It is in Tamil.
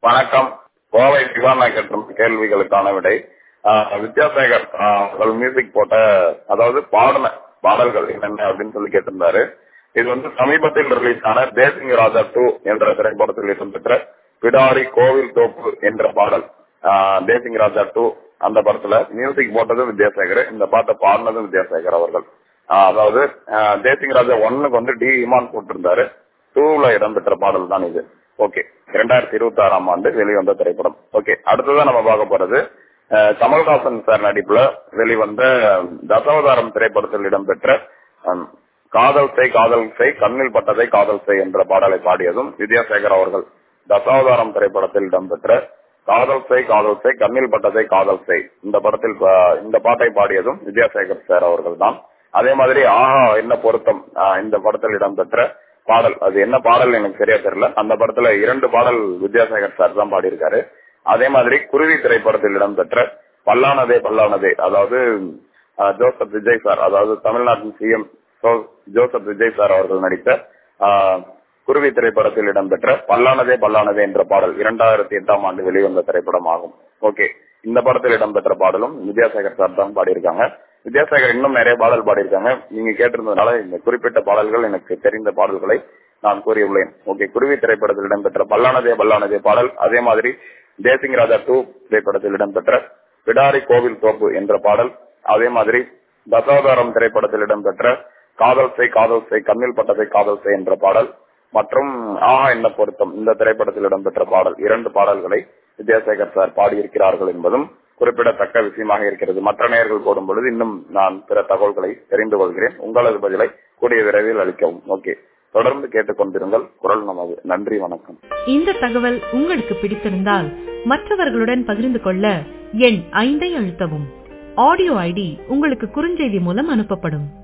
வணக்கம் கோவை சிவானா கேட்டும் கேள்விகளுக்கான விடை ஆஹ் வித்யாசாகர் ஆஹ் அவர்கள் மியூசிக் போட்ட அதாவது பாடின பாடல்கள் என்னென்ன அப்படின்னு சொல்லி கேட்டிருந்தாரு இது வந்து சமீபத்தில் ரிலீஸ் ஆன தேசிங் ராஜா டூ என்ற திரைப்படத்தில் இடம்பெற்ற பிடாரி கோவில் தோப்பு என்ற பாடல் ஆஹ் தேசிங் ராஜா டூ அந்த படத்துல மியூசிக் போட்டதும் வித்யாசாகர் இந்த பாட்டை பாடினதும் வித்யாசாகர் அவர்கள் ஆஹ் அதாவது ஆஹ் தேசிங் ராஜா ஒன்னுக்கு வந்து டி இமான் போட்டிருந்தாரு டூல இடம்பெற்ற பாடல் தான் இது ஓகே இரண்டாயிரத்தி இருபத்தி ஆறாம் ஆண்டு வெளிவந்த திரைப்படம் ஓகே அடுத்ததான் நம்ம பார்க்க போறது அஹ், கமல்ஹாசன் சார் நடிப்புல வெளிவந்த தசாவதாரம் திரைப்படத்தில் இடம்பெற்ற ஹம், காதல் செய் காதல் செய் கண்ணில் பட்டதை காதல் செய் என்ற பாடலை பாடியதும் வித்யாசாகர் அவர்கள் தசாவதாரம் திரைப்படத்தில் இடம்பெற்ற காதல் செய் காதல் செய் கண்ணில் பட்டதை காதல் செய் இந்த படத்தில் பா- இந்த பாட்டை பாடியதும் வித்யாசாகர் சார் அவர்கள் தான் அதே மாதிரி ஆஹா என்ன பொருத்தம் ஆஹ், இந்த படத்தில் இடம்பெற்ற பாடல் அது என்ன பாடல் எனக்கு சரியா தெரியல அந்த படத்துல இரண்டு பாடல் வித்யாசாகர் சார் தான் பாடியிருக்காரு அதே மாதிரி குருவி திரைப்படத்தில் இடம்பெற்ற பல்லானதே பல்லானதே அதாவது ஆஹ், ஜோசப் விஜய் சார் அதாவது தமிழ்நாட்டின் சிஎம் ஜோசப் விஜய் சார் அவர்கள் நடித்த ஆஹ், குருவி திரைப்படத்தில் இடம்பெற்ற பல்லானதே பல்லானதே என்ற பாடல் இரண்டாயிரத்தி எட்டாம் ஆண்டு வெளிவந்த திரைப்படம் ஆகும் ஓகே இந்த படத்தில் இடம்பெற்ற பாடலும் வித்யாசாகர் சார் தான் பாடியிருக்காங்க வித்யாசாகர் இன்னும் நிறைய பாடல் பாடியிருக்காங்க நீங்க கேட்டிருந்ததுனால இந்த குறிப்பிட்ட பாடல்கள் எனக்கு தெரிந்த பாடல்களை நான் கூறியுள்ளேன் ஓகே குருவி திரைப்படத்தில் இடம்பெற்ற பல்லானதே பல்லானதே பாடல் அதே மாதிரி தேசிங் ராஜா டூ திரைப்படத்தில் இடம்பெற்ற பிடாரி கோவில் தோப்பு என்ற பாடல் அதே மாதிரி தசாவதாரம் திரைப்படத்தில் இடம்பெற்ற காதல் செய் காதல் செய் கண்ணில் பட்டதை காதல் செய் என்ற பாடல் மற்றும் ஆஹா என்ன பொருத்தம் இந்த திரைப்படத்தில் இடம்பெற்ற பாடல் இரண்டு பாடல்களை வித்யாசாகர் சார் பாடியிருக்கிறார்கள் என்பதும் குறிப்பிடத்தக்க விஷயமாக இருக்கிறது மற்ற நேயர்கள் போடும் பொழுது இன்னும் நான் பிற தகவல்களை தெரிந்து கொள்கிறேன் உங்களது பதிலை கூடிய விரைவில் அளிக்கவும் ஓகே தொடர்ந்து கேட்டுக்கொண்டிருங்கள் குரல் நமது நன்றி வணக்கம் இந்த தகவல் உங்களுக்கு பிடித்திருந்தால் மற்றவர்களுடன் பகிர்ந்து கொள்ள எண் ஐந்தை அழுத்தவும் ஆடியோ ஐடி உங்களுக்கு குறுஞ்செய்தி மூலம் அனுப்பப்படும்